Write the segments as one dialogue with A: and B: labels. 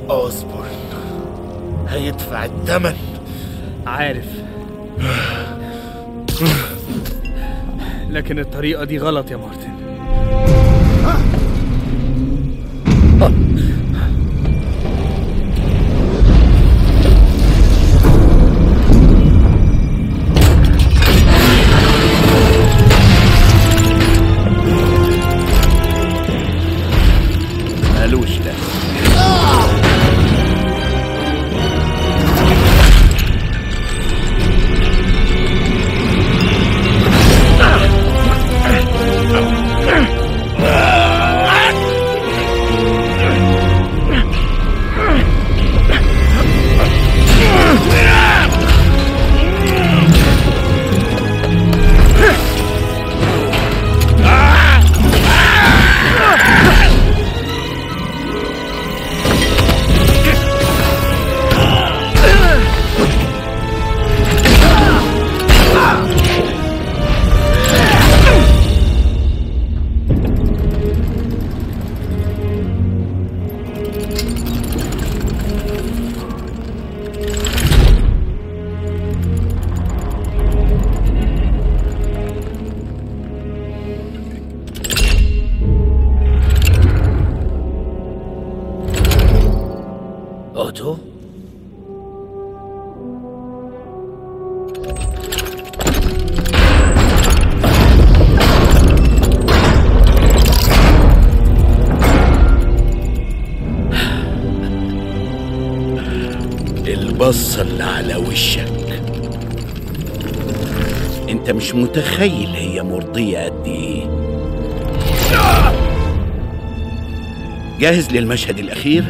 A: اصبر هيدفع الثمن
B: عارف لكن الطريقة دي غلط يا مارتن
A: مالوش ده اوتو البصة اللي على وشك انت مش متخيل هي مرضية قد ايه جاهز للمشهد الأخير؟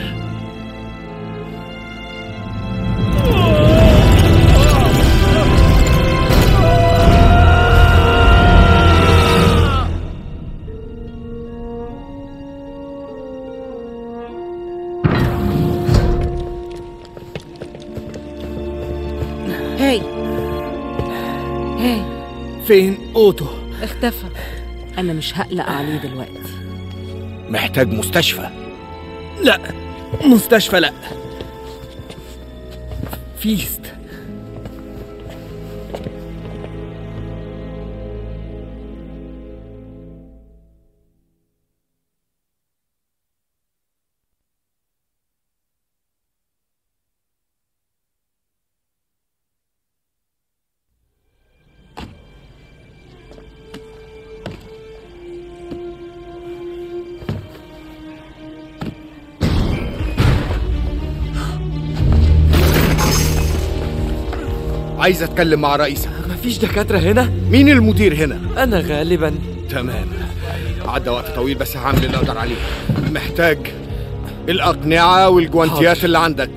C: هاي هاي
B: فين اوتو
C: اختفى انا مش هقلق عليه دلوقتي
A: محتاج مستشفى
B: لا مستشفى لا فيست
A: عايز اتكلم مع رئيسك
D: مفيش دكاترة هنا؟
A: مين المدير هنا
D: أنا غالبا
A: تمام عدى وقت طويل بس هعمل اللي اقدر عليه محتاج الاقنعه والجوانتيات
D: حاضر.
A: اللي عندك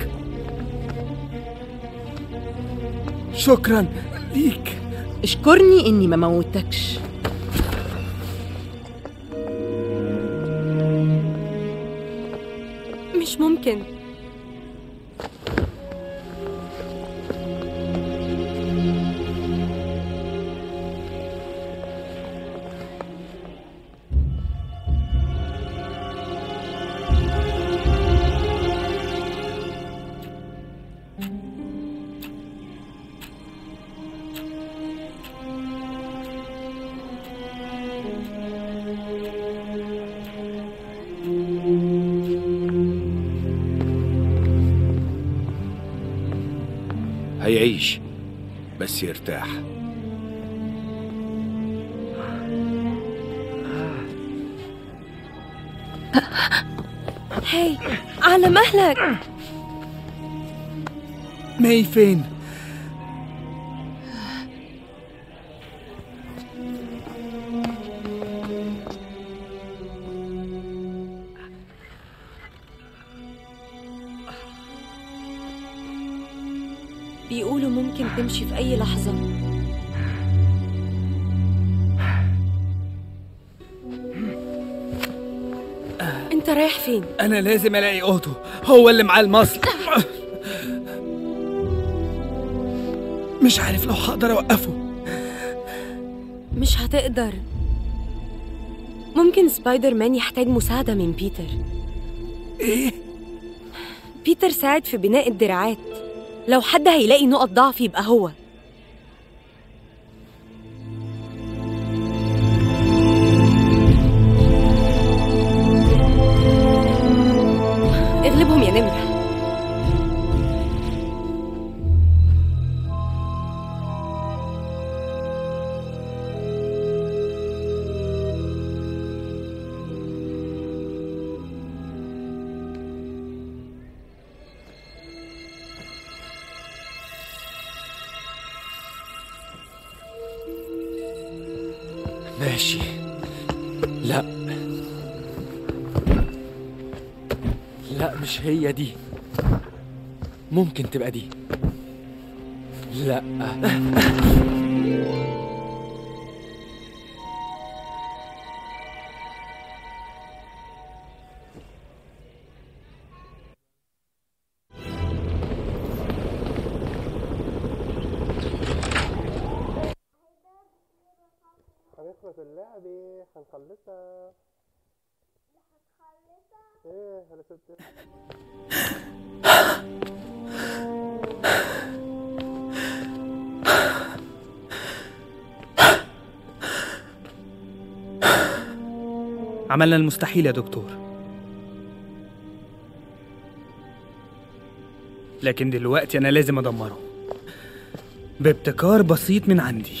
B: شكرا ليك
C: اشكرني اني ما موتكش
E: مش ممكن
A: هيعيش بس يرتاح
E: هاي على مهلك
B: ماي فين
E: بيقولوا ممكن تمشي في أي لحظة أنت رايح فين؟
B: انا لازم الاقي اوتو هو اللي معاه المصل مش عارف لو هقدر اوقفه
E: مش هتقدر ممكن سبايدر مان يحتاج مساعدة من بيتر
B: ايه
E: بيتر ساعد في بناء الدراعات لو حد هيلاقي نقط ضعف يبقى هو اغلبهم يا نمرة
D: ماشي لا لا مش هي دي ممكن تبقى دي لا
F: هنخلص اللعبة هنخلصها ايه انا سبت
B: عملنا المستحيل يا دكتور لكن دلوقتي أنا لازم أدمره بابتكار بسيط من عندي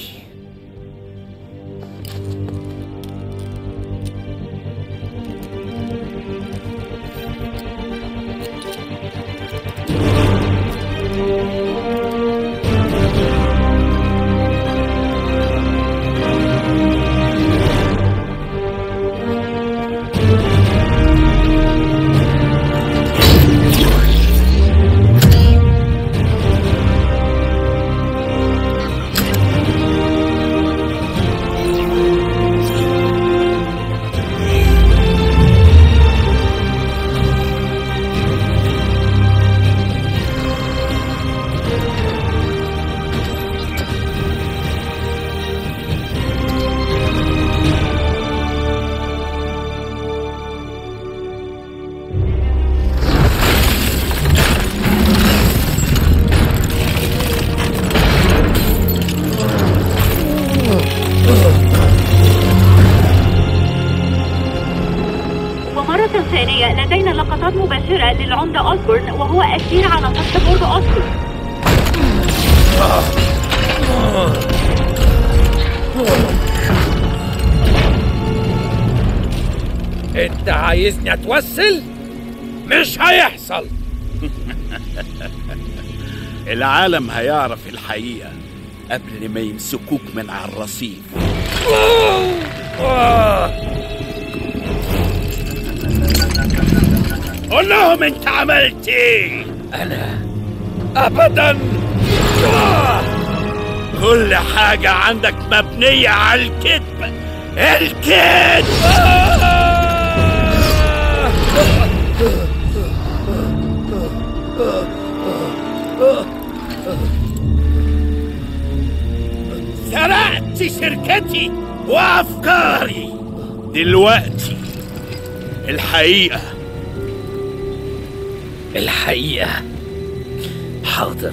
G: ومرة ثانية لدينا لقطات مباشرة للعمدة أوسبورن وهو أسير على سطح برج أوسبورن
H: انت عايزني اتوسل مش هيحصل
I: العالم هيعرف الحقيقة قبل ما يمسكوك من على الرصيف قول لهم انت عملت ايه
H: انا ابدا
I: كل حاجة عندك مبنية على الكذب الكذب سرقت شركتي وافكاري دلوقتي الحقيقة
H: الحقيقة حاضر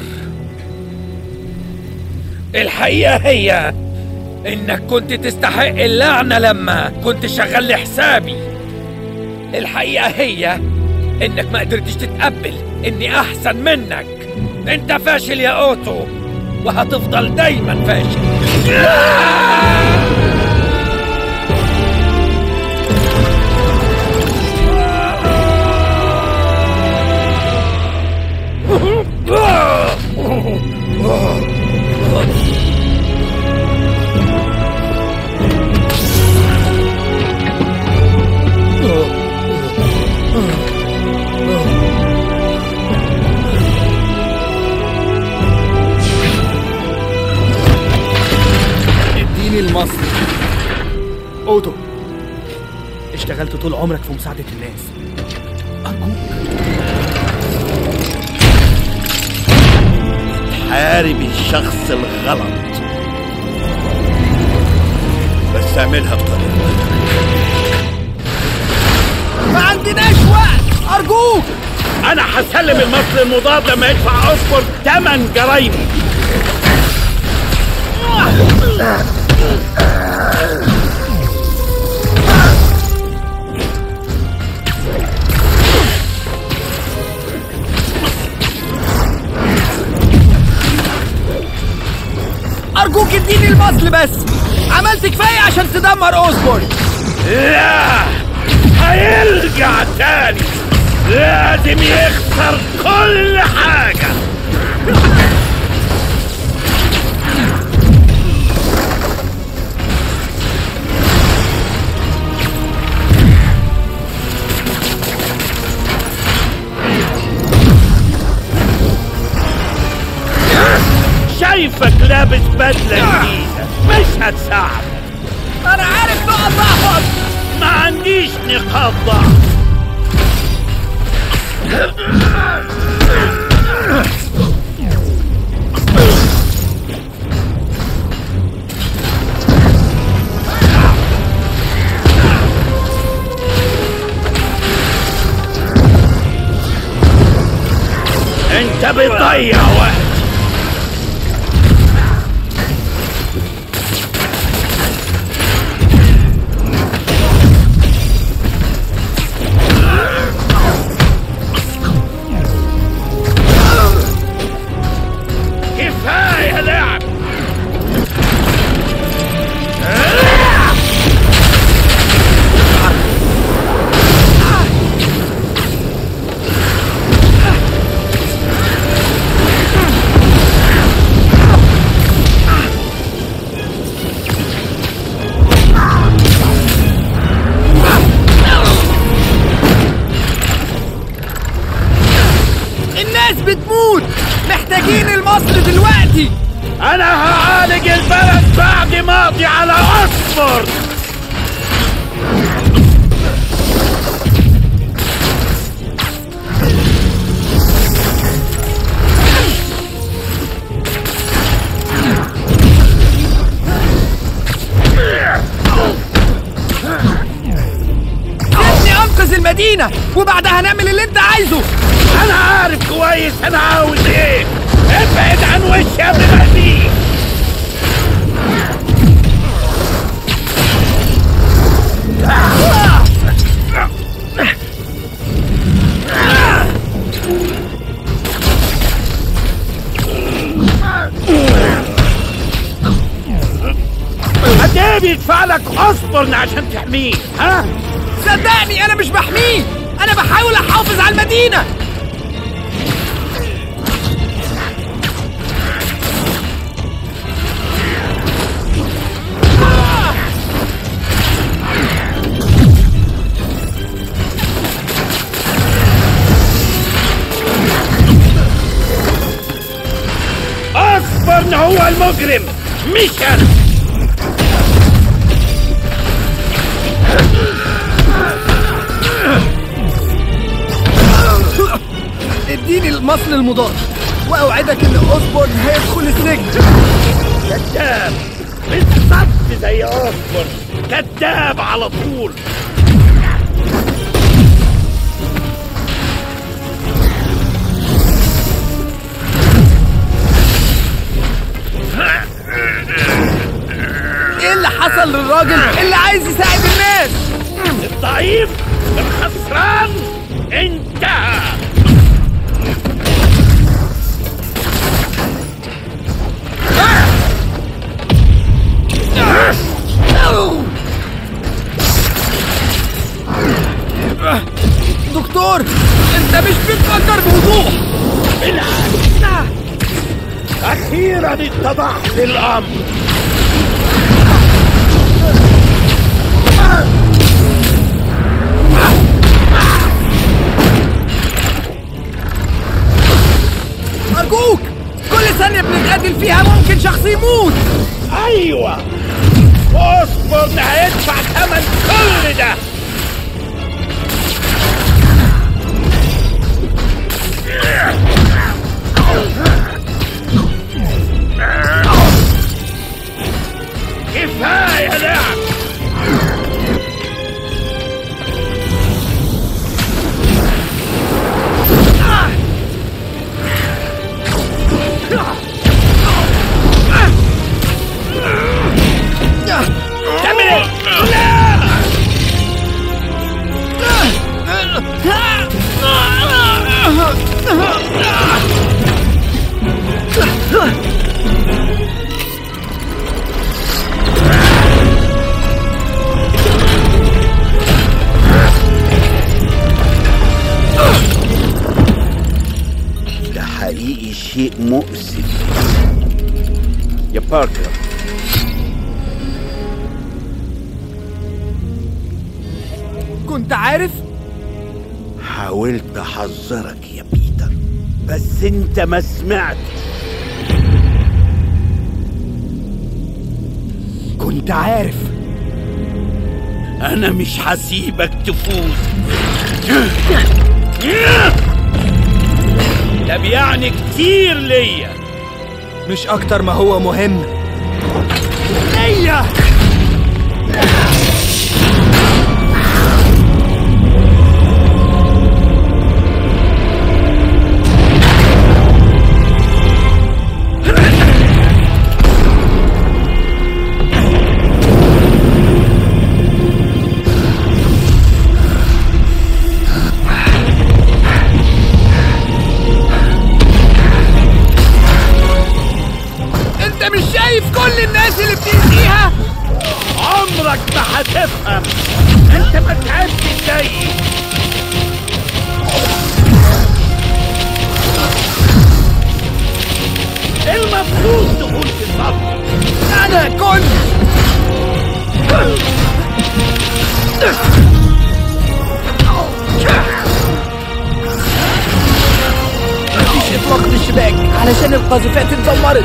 H: الحقيقة هي انك كنت تستحق اللعنة لما كنت شغال لحسابي الحقيقة هي انك ما قدرتش تتقبل اني احسن منك انت فاشل يا اوتو وهتفضل دايما فاشل
B: اديني المصر اوتو اشتغلت طول عمرك في مساعدة الناس أرجوك
I: حارب الشخص الغلط بس اعملها بطريقة
B: ما عندناش وقت أرجوك
I: انا هسلم المصل المضاد لما يدفع اصبر ثمن جرايمي
B: ارجوك اديني المصل بس عملت كفايه عشان تدمر اوسبورن
I: لا هيرجع تاني لازم يخسر كل حاجة شايفك لابس بدلة جديدة مش هتساعدك
B: انا عارف نقط ضعفك
I: ما عنديش نقاط ضعف انت بتضيع وقت كفاية لعب
B: الناس بتموت محتاجين المصل دلوقتي
I: انا هعالج البلد بعد ما اقضي على اصفر
B: سيبني انقذ المدينه وبعدها نعمل اللي انت عايزه
I: انا عارف كويس انا عاوز ايه ابعد عن وشي قبل ما اذيك قد ايه بيدفع لك اصبرن عشان تحميه ها
B: صدقني انا مش بحميه انا بحاول احافظ على المدينه
I: اصبرن هو المجرم مش انا
B: اديني المصل المضاد واوعدك ان اوسبورن هيدخل السجن
I: كذاب بالظبط زي اصبر كذاب على طول
B: ايه اللي حصل للراجل اللي عايز يساعد الناس
I: الضعيف الخسران انتهى
B: دكتور انت مش بتفكر بوضوح
I: بالعكس اخيرا اتضحت الامر
B: ارجوك كل ثانيه بنتقاتل فيها ممكن شخص يموت
I: ايوه اصبر ده هيدفع ثمن كل ده كفايه لعب ده حقيقي شيء مؤسف
A: يا باركر
B: كنت عارف
I: حاولت احذرك يا بيتر بس انت ما سمعتش
B: كنت عارف
I: انا مش هسيبك تفوز ده بيعني كتير ليا
B: مش اكتر ما هو مهم
I: ليا
B: انت مش شايف كل الناس اللي بتأذيها
I: عمرك ما هتفهم انت ما تعبتش زيي المفروض تكون في صفي
B: انا كنت مفيش اطلاق للشباك علشان القاذفات اتدمرت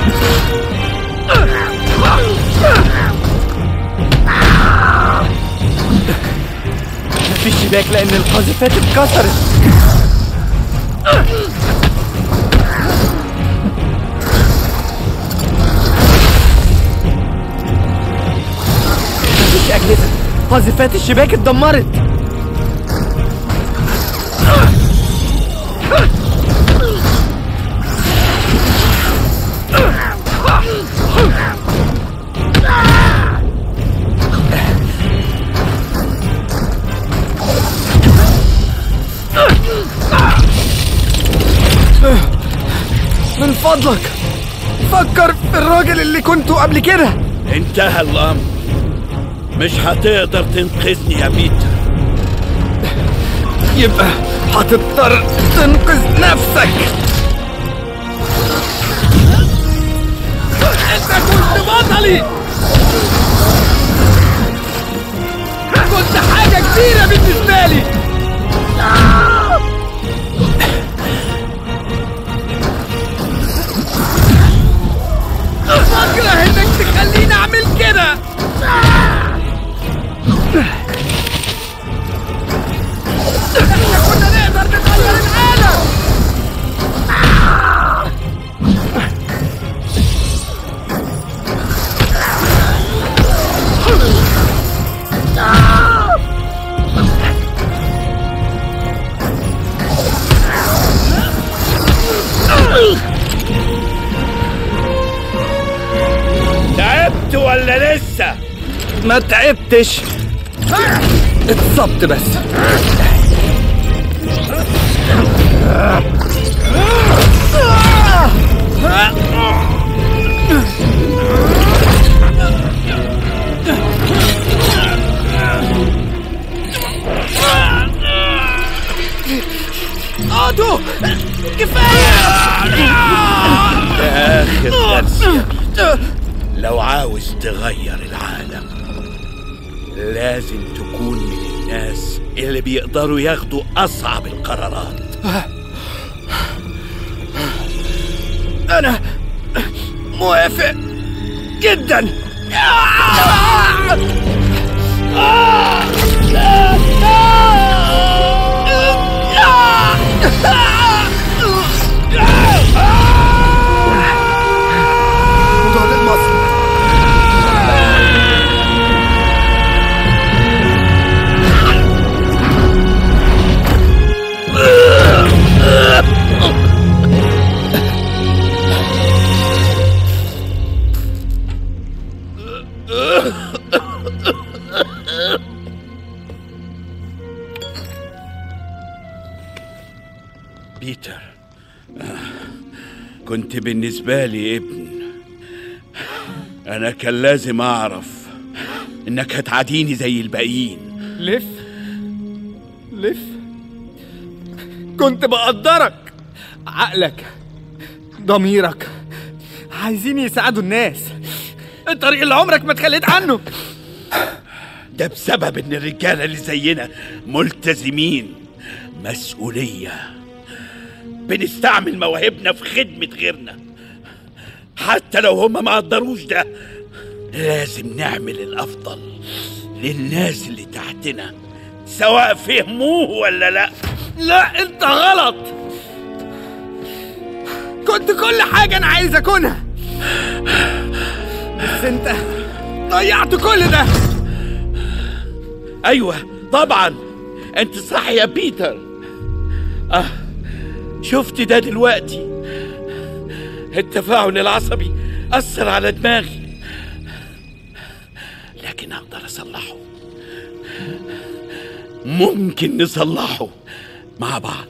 B: مفيش شباك لان القاذفات اتكسرت مفيش اجهزه قاذفات الشباك اتدمرت من فضلك فكر في الراجل اللي كنته قبل كده
I: انتهى الامر مش هتقدر تنقذني يا بيتر
B: يبقى هتضطر تنقذ نفسك انت كنت بطلي كنت حاجة كبيرة بالنسبة لي بكره انك تخليني اعمل كده احنا كنا نقدر نغير العالم
I: تعبت ولا لسه
B: ما تعبتش اتصبت بس اودو كفايه
I: ده اخر درس يا بيتر لو عاوز تغير العالم لازم تكون من الناس اللي بيقدروا ياخدوا اصعب القرارات
B: انا موافق جدا ضد المصر
I: بيتر آه، كنت بالنسبة لي ابن أنا كان لازم أعرف إنك هتعاديني زي الباقيين
B: لف لف كنت بقدرك عقلك ضميرك عايزين يساعدوا الناس الطريق اللي عمرك ما تخليت عنه
I: ده بسبب إن الرجالة اللي زينا ملتزمين مسؤولية بنستعمل مواهبنا في خدمة غيرنا حتى لو هما ما قدروش ده لازم نعمل الأفضل للناس اللي تحتنا سواء فهموه ولا لا
B: لا انت غلط كنت كل حاجة انا عايز اكونها بس انت ضيعت كل ده
I: ايوه طبعا انت صح يا بيتر اه شفت ده دلوقتي التفاعل العصبي اثر على دماغي لكن اقدر اصلحه ممكن نصلحه مع بعض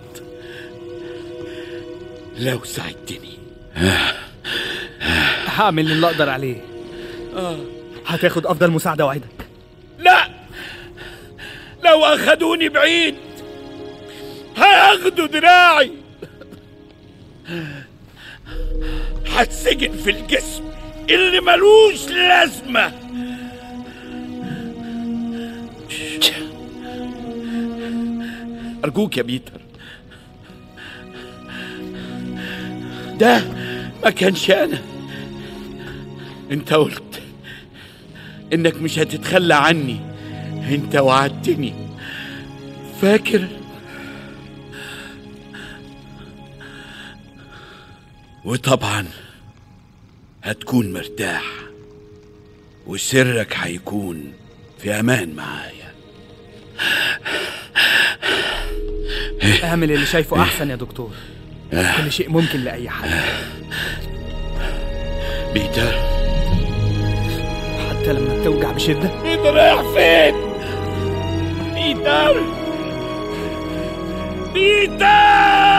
I: لو ساعدتني
B: هعمل اللي اقدر عليه هتاخد افضل مساعدة وعدك
I: لا لو اخدوني بعيد هياخدوا دراعي هتسجن في الجسم اللي ملوش لازمة أرجوك يا بيتر ده ما كانش أنا أنت قلت إنك مش هتتخلى عني أنت وعدتني فاكر وطبعا هتكون مرتاح وسرك هيكون في امان معايا
B: اعمل اللي شايفه احسن يا دكتور كل شيء ممكن لاي حد
I: بيتر
B: حتى لما بتوجع بشدة
I: بيتر رايح فين بيتر بيتر